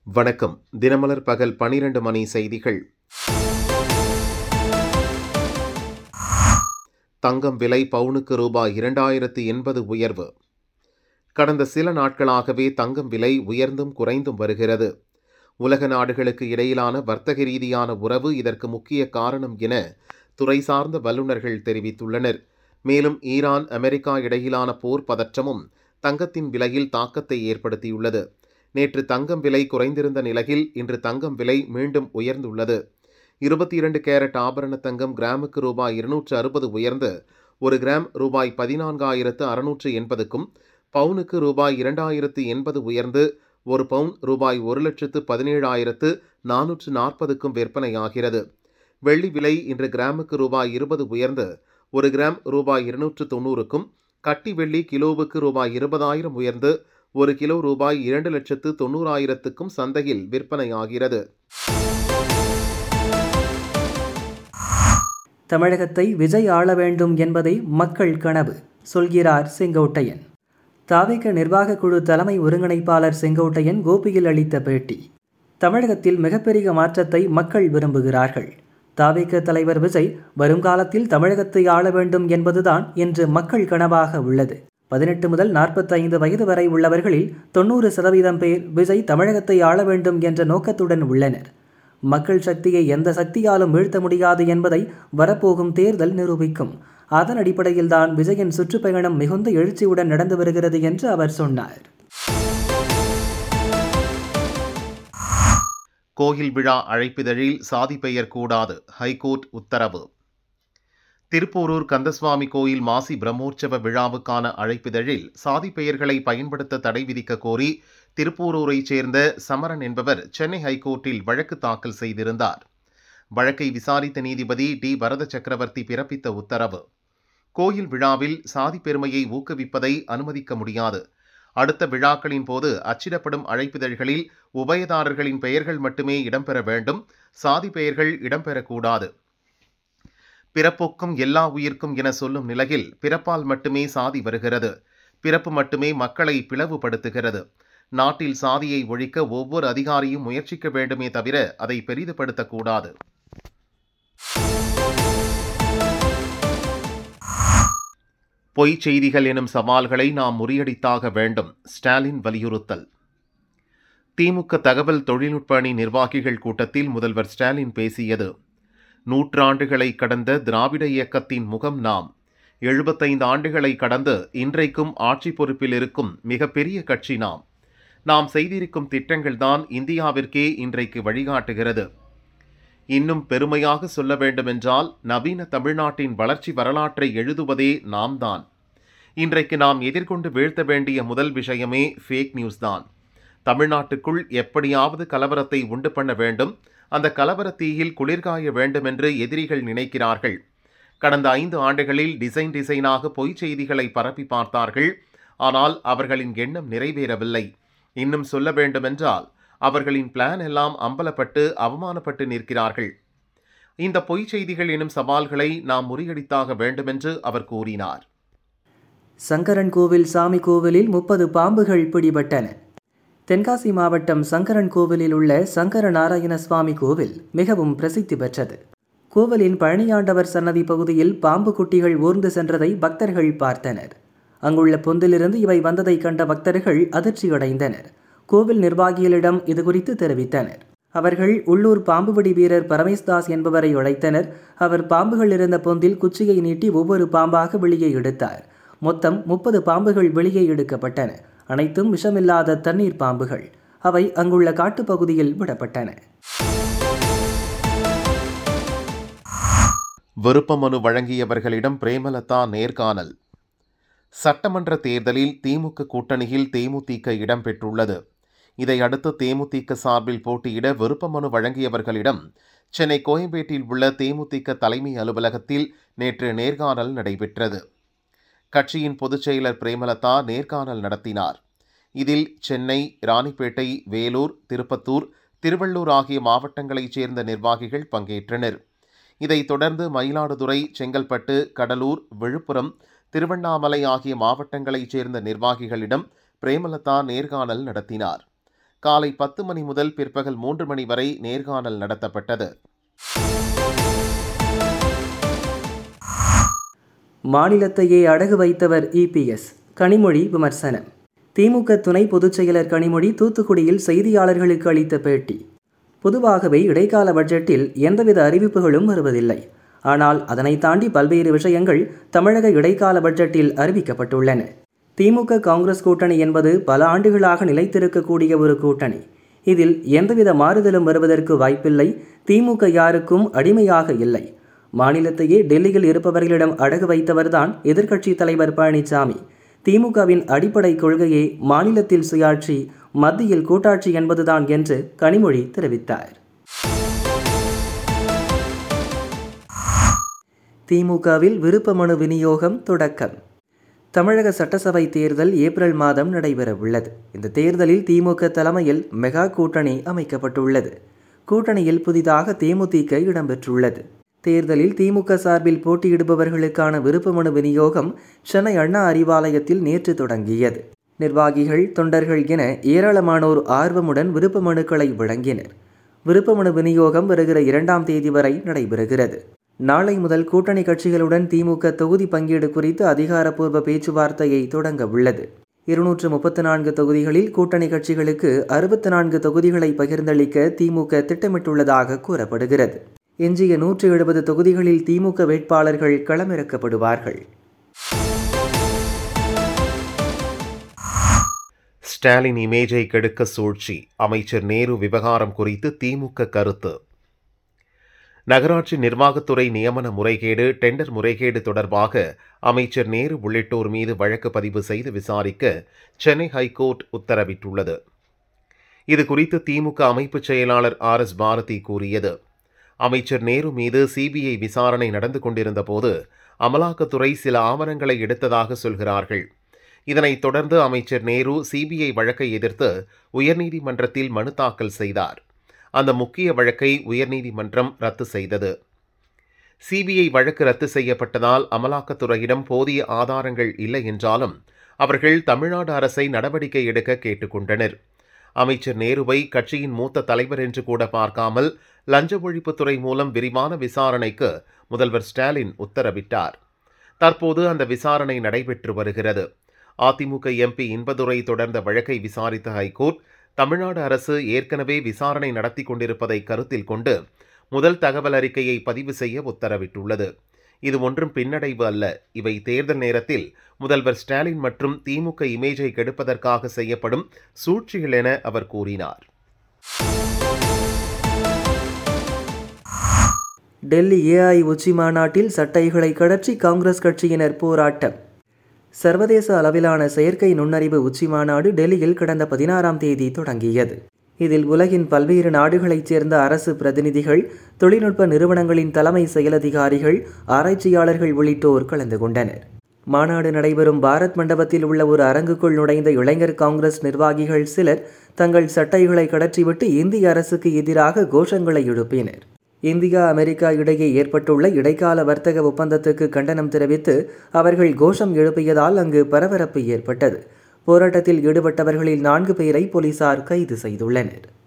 வணக்கம் தினமலர் பகல் பனிரெண்டு மணி செய்திகள் தங்கம் விலை பவுனுக்கு ரூபாய் இரண்டாயிரத்து எண்பது உயர்வு கடந்த சில நாட்களாகவே தங்கம் விலை உயர்ந்தும் குறைந்தும் வருகிறது உலக நாடுகளுக்கு இடையிலான வர்த்தக ரீதியான உறவு இதற்கு முக்கிய காரணம் என துறை சார்ந்த வல்லுநர்கள் தெரிவித்துள்ளனர் மேலும் ஈரான் அமெரிக்கா இடையிலான போர் பதற்றமும் தங்கத்தின் விலையில் தாக்கத்தை ஏற்படுத்தியுள்ளது நேற்று தங்கம் விலை குறைந்திருந்த நிலையில் இன்று தங்கம் விலை மீண்டும் உயர்ந்துள்ளது இருபத்தி இரண்டு கேரட் ஆபரண தங்கம் கிராமுக்கு ரூபாய் இருநூற்று அறுபது உயர்ந்து ஒரு கிராம் ரூபாய் பதினான்காயிரத்து அறுநூற்று எண்பதுக்கும் பவுனுக்கு ரூபாய் இரண்டாயிரத்து எண்பது உயர்ந்து ஒரு பவுன் ரூபாய் ஒரு லட்சத்து பதினேழாயிரத்து நானூற்று நாற்பதுக்கும் விற்பனையாகிறது வெள்ளி விலை இன்று கிராமுக்கு ரூபாய் இருபது உயர்ந்து ஒரு கிராம் ரூபாய் இருநூற்று தொண்ணூறுக்கும் கட்டி வெள்ளி கிலோவுக்கு ரூபாய் இருபதாயிரம் உயர்ந்து ஒரு கிலோ ரூபாய் இரண்டு லட்சத்து தொண்ணூறாயிரத்துக்கும் சந்தையில் விற்பனையாகிறது தமிழகத்தை விஜய் ஆள வேண்டும் என்பதே மக்கள் கனவு சொல்கிறார் செங்கோட்டையன் தாவிக நிர்வாக குழு தலைமை ஒருங்கிணைப்பாளர் செங்கோட்டையன் கோபியில் அளித்த பேட்டி தமிழகத்தில் மிகப்பெரிய மாற்றத்தை மக்கள் விரும்புகிறார்கள் தாவிக தலைவர் விஜய் வருங்காலத்தில் தமிழகத்தை ஆள வேண்டும் என்பதுதான் இன்று மக்கள் கனவாக உள்ளது பதினெட்டு முதல் நாற்பத்தைந்து வயது வரை உள்ளவர்களில் தொண்ணூறு சதவீதம் பேர் விஜய் தமிழகத்தை ஆள வேண்டும் என்ற நோக்கத்துடன் உள்ளனர் மக்கள் சக்தியை எந்த சக்தியாலும் வீழ்த்த முடியாது என்பதை வரப்போகும் தேர்தல் நிரூபிக்கும் அதன் அடிப்படையில்தான் விஜயின் சுற்றுப்பயணம் மிகுந்த எழுச்சியுடன் நடந்து வருகிறது என்று அவர் சொன்னார் கோயில் விழா அழைப்பிதழில் சாதி பெயர் கூடாது ஹைகோர்ட் உத்தரவு திருப்பூரூர் கந்தசுவாமி கோயில் மாசி பிரம்மோற்சவ விழாவுக்கான அழைப்பிதழில் சாதி பெயர்களை பயன்படுத்த தடை விதிக்க கோரி திருப்பூரூரைச் சேர்ந்த சமரன் என்பவர் சென்னை ஹைகோர்ட்டில் வழக்கு தாக்கல் செய்திருந்தார் வழக்கை விசாரித்த நீதிபதி டி பரத சக்கரவர்த்தி பிறப்பித்த உத்தரவு கோயில் விழாவில் சாதி பெருமையை ஊக்குவிப்பதை அனுமதிக்க முடியாது அடுத்த விழாக்களின் போது அச்சிடப்படும் அழைப்பிதழ்களில் உபயதாரர்களின் பெயர்கள் மட்டுமே இடம்பெற வேண்டும் சாதி பெயர்கள் இடம்பெறக்கூடாது பிறப்புக்கும் எல்லா உயிர்க்கும் என சொல்லும் நிலையில் பிறப்பால் மட்டுமே சாதி வருகிறது பிறப்பு மட்டுமே மக்களை பிளவுபடுத்துகிறது நாட்டில் சாதியை ஒழிக்க ஒவ்வொரு அதிகாரியும் முயற்சிக்க வேண்டுமே தவிர அதை பெரிதுபடுத்தக்கூடாது பொய் செய்திகள் எனும் சவால்களை நாம் முறியடித்தாக வேண்டும் ஸ்டாலின் வலியுறுத்தல் திமுக தகவல் தொழில்நுட்ப அணி நிர்வாகிகள் கூட்டத்தில் முதல்வர் ஸ்டாலின் பேசியது நூற்றாண்டுகளை கடந்த திராவிட இயக்கத்தின் முகம் நாம் எழுபத்தைந்து ஆண்டுகளை கடந்து இன்றைக்கும் ஆட்சி பொறுப்பில் இருக்கும் மிகப்பெரிய கட்சி நாம் நாம் செய்திருக்கும் திட்டங்கள்தான் இந்தியாவிற்கே இன்றைக்கு வழிகாட்டுகிறது இன்னும் பெருமையாக சொல்ல வேண்டுமென்றால் நவீன தமிழ்நாட்டின் வளர்ச்சி வரலாற்றை எழுதுவதே நாம் தான் இன்றைக்கு நாம் எதிர்கொண்டு வீழ்த்த வேண்டிய முதல் விஷயமே ஃபேக் நியூஸ் தான் தமிழ்நாட்டுக்குள் எப்படியாவது கலவரத்தை உண்டு பண்ண வேண்டும் அந்த கலவர தீயில் குளிர்காய வேண்டும் என்று எதிரிகள் நினைக்கிறார்கள் கடந்த ஐந்து ஆண்டுகளில் டிசைன் டிசைனாக பொய் செய்திகளை பரப்பி பார்த்தார்கள் ஆனால் அவர்களின் எண்ணம் நிறைவேறவில்லை இன்னும் சொல்ல வேண்டுமென்றால் அவர்களின் பிளான் எல்லாம் அம்பலப்பட்டு அவமானப்பட்டு நிற்கிறார்கள் இந்த பொய் செய்திகள் எனும் சவால்களை நாம் முறியடித்தாக வேண்டுமென்று அவர் கூறினார் சங்கரன் கோவில் சாமி கோவிலில் முப்பது பாம்புகள் பிடிபட்டன தென்காசி மாவட்டம் சங்கரன் கோவிலில் உள்ள சங்கர நாராயண சுவாமி கோவில் மிகவும் பிரசித்தி பெற்றது கோவிலின் பழனியாண்டவர் சன்னதி பகுதியில் பாம்பு குட்டிகள் ஊர்ந்து சென்றதை பக்தர்கள் பார்த்தனர் அங்குள்ள பொந்திலிருந்து இவை வந்ததை கண்ட பக்தர்கள் அதிர்ச்சியடைந்தனர் கோவில் நிர்வாகிகளிடம் இது குறித்து தெரிவித்தனர் அவர்கள் உள்ளூர் பாம்புபிடி வீரர் பரமேஸ்தாஸ் என்பவரை அழைத்தனர் அவர் பாம்புகள் இருந்த பொந்தில் குச்சியை நீட்டி ஒவ்வொரு பாம்பாக வெளியே எடுத்தார் மொத்தம் முப்பது பாம்புகள் வெளியே எடுக்கப்பட்டன அனைத்தும் விஷமில்லாத தண்ணீர் பாம்புகள் அவை அங்குள்ள காட்டுப்பகுதியில் விடப்பட்டன விருப்ப மனு வழங்கியவர்களிடம் பிரேமலதா நேர்காணல் சட்டமன்ற தேர்தலில் திமுக கூட்டணியில் தேமுதிக இடம்பெற்றுள்ளது இதையடுத்து தேமுதிக சார்பில் போட்டியிட விருப்ப மனு வழங்கியவர்களிடம் சென்னை கோயம்பேட்டில் உள்ள தேமுதிக தலைமை அலுவலகத்தில் நேற்று நேர்காணல் நடைபெற்றது கட்சியின் பொதுச் செயலர் பிரேமலதா நேர்காணல் நடத்தினார் இதில் சென்னை ராணிப்பேட்டை வேலூர் திருப்பத்தூர் திருவள்ளூர் ஆகிய மாவட்டங்களைச் சேர்ந்த நிர்வாகிகள் பங்கேற்றனர் இதைத் தொடர்ந்து மயிலாடுதுறை செங்கல்பட்டு கடலூர் விழுப்புரம் திருவண்ணாமலை ஆகிய மாவட்டங்களைச் சேர்ந்த நிர்வாகிகளிடம் பிரேமலதா நேர்காணல் நடத்தினார் காலை பத்து மணி முதல் பிற்பகல் மூன்று மணி வரை நேர்காணல் நடத்தப்பட்டது மாநிலத்தையே அடகு வைத்தவர் இபிஎஸ் கனிமொழி விமர்சனம் திமுக துணை பொதுச் செயலர் கனிமொழி தூத்துக்குடியில் செய்தியாளர்களுக்கு அளித்த பேட்டி பொதுவாகவே இடைக்கால பட்ஜெட்டில் எந்தவித அறிவிப்புகளும் வருவதில்லை ஆனால் அதனை தாண்டி பல்வேறு விஷயங்கள் தமிழக இடைக்கால பட்ஜெட்டில் அறிவிக்கப்பட்டுள்ளன திமுக காங்கிரஸ் கூட்டணி என்பது பல ஆண்டுகளாக நிலைத்திருக்கக்கூடிய ஒரு கூட்டணி இதில் எந்தவித மாறுதலும் வருவதற்கு வாய்ப்பில்லை திமுக யாருக்கும் அடிமையாக இல்லை மாநிலத்தையே டெல்லியில் இருப்பவர்களிடம் அடகு வைத்தவர்தான் எதிர்க்கட்சித் தலைவர் பழனிசாமி திமுகவின் அடிப்படை கொள்கையே மாநிலத்தில் சுயாட்சி மத்தியில் கூட்டாட்சி என்பதுதான் என்று கனிமொழி தெரிவித்தார் திமுகவில் விருப்ப மனு விநியோகம் தொடக்கம் தமிழக சட்டசபை தேர்தல் ஏப்ரல் மாதம் நடைபெறவுள்ளது இந்த தேர்தலில் திமுக தலைமையில் மெகா கூட்டணி அமைக்கப்பட்டுள்ளது கூட்டணியில் புதிதாக தேமுதிக இடம்பெற்றுள்ளது தேர்தலில் திமுக சார்பில் போட்டியிடுபவர்களுக்கான விருப்ப மனு விநியோகம் சென்னை அண்ணா அறிவாலயத்தில் நேற்று தொடங்கியது நிர்வாகிகள் தொண்டர்கள் என ஏராளமானோர் ஆர்வமுடன் விருப்ப மனுக்களை வழங்கினர் விருப்ப மனு விநியோகம் வருகிற இரண்டாம் தேதி வரை நடைபெறுகிறது நாளை முதல் கூட்டணி கட்சிகளுடன் திமுக தொகுதி பங்கீடு குறித்து அதிகாரப்பூர்வ பேச்சுவார்த்தையை தொடங்க உள்ளது இருநூற்று முப்பத்து நான்கு தொகுதிகளில் கூட்டணி கட்சிகளுக்கு அறுபத்தி நான்கு தொகுதிகளை பகிர்ந்தளிக்க திமுக திட்டமிட்டுள்ளதாக கூறப்படுகிறது எஞ்சிய நூற்று எழுபது தொகுதிகளில் திமுக வேட்பாளர்கள் களமிறக்கப்படுவார்கள் ஸ்டாலின் இமேஜை கெடுக்க சூழ்ச்சி அமைச்சர் நேரு விவகாரம் குறித்து திமுக கருத்து நகராட்சி நிர்வாகத்துறை நியமன முறைகேடு டெண்டர் முறைகேடு தொடர்பாக அமைச்சர் நேரு உள்ளிட்டோர் மீது வழக்கு பதிவு செய்து விசாரிக்க சென்னை ஹைகோர்ட் உத்தரவிட்டுள்ளது இது குறித்து திமுக அமைப்பு செயலாளர் ஆர் எஸ் பாரதி கூறியது அமைச்சர் நேரு மீது சிபிஐ விசாரணை நடந்து கொண்டிருந்த போது அமலாக்கத்துறை சில ஆவணங்களை எடுத்ததாக சொல்கிறார்கள் இதனைத் தொடர்ந்து அமைச்சர் நேரு சிபிஐ வழக்கை எதிர்த்து உயர்நீதிமன்றத்தில் மனு தாக்கல் செய்தார் அந்த முக்கிய வழக்கை உயர்நீதிமன்றம் ரத்து செய்தது சிபிஐ வழக்கு ரத்து செய்யப்பட்டதால் அமலாக்கத்துறையிடம் போதிய ஆதாரங்கள் இல்லை என்றாலும் அவர்கள் தமிழ்நாடு அரசை நடவடிக்கை எடுக்க கேட்டுக்கொண்டனர் அமைச்சர் நேருவை கட்சியின் மூத்த தலைவர் என்று கூட பார்க்காமல் லஞ்ச ஒழிப்புத்துறை மூலம் விரிவான விசாரணைக்கு முதல்வர் ஸ்டாலின் உத்தரவிட்டார் தற்போது அந்த விசாரணை நடைபெற்று வருகிறது அதிமுக எம்பி இன்பதுரை தொடர்ந்த வழக்கை விசாரித்த ஹைகோர்ட் தமிழ்நாடு அரசு ஏற்கனவே விசாரணை நடத்தி கொண்டிருப்பதை கருத்தில் கொண்டு முதல் தகவல் அறிக்கையை பதிவு செய்ய உத்தரவிட்டுள்ளது இது ஒன்றும் பின்னடைவு அல்ல இவை தேர்தல் நேரத்தில் முதல்வர் ஸ்டாலின் மற்றும் திமுக இமேஜை கெடுப்பதற்காக செய்யப்படும் சூழ்ச்சிகள் என அவர் கூறினார் டெல்லி ஏஐ உச்சி மாநாட்டில் சட்டைகளை கடற்றி காங்கிரஸ் கட்சியினர் போராட்டம் சர்வதேச அளவிலான செயற்கை நுண்ணறிவு உச்சி மாநாடு டெல்லியில் கடந்த பதினாறாம் தேதி தொடங்கியது இதில் உலகின் பல்வேறு நாடுகளைச் சேர்ந்த அரசு பிரதிநிதிகள் தொழில்நுட்ப நிறுவனங்களின் தலைமை செயலதிகாரிகள் ஆராய்ச்சியாளர்கள் உள்ளிட்டோர் கலந்து கொண்டனர் மாநாடு நடைபெறும் பாரத் மண்டபத்தில் உள்ள ஒரு அரங்குக்குள் நுழைந்த இளைஞர் காங்கிரஸ் நிர்வாகிகள் சிலர் தங்கள் சட்டைகளை கடற்றிவிட்டு இந்திய அரசுக்கு எதிராக கோஷங்களை எழுப்பினர் இந்தியா அமெரிக்கா இடையே ஏற்பட்டுள்ள இடைக்கால வர்த்தக ஒப்பந்தத்துக்கு கண்டனம் தெரிவித்து அவர்கள் கோஷம் எழுப்பியதால் அங்கு பரபரப்பு ஏற்பட்டது போராட்டத்தில் ஈடுபட்டவர்களில் நான்கு பேரை போலீசார் கைது செய்துள்ளனர்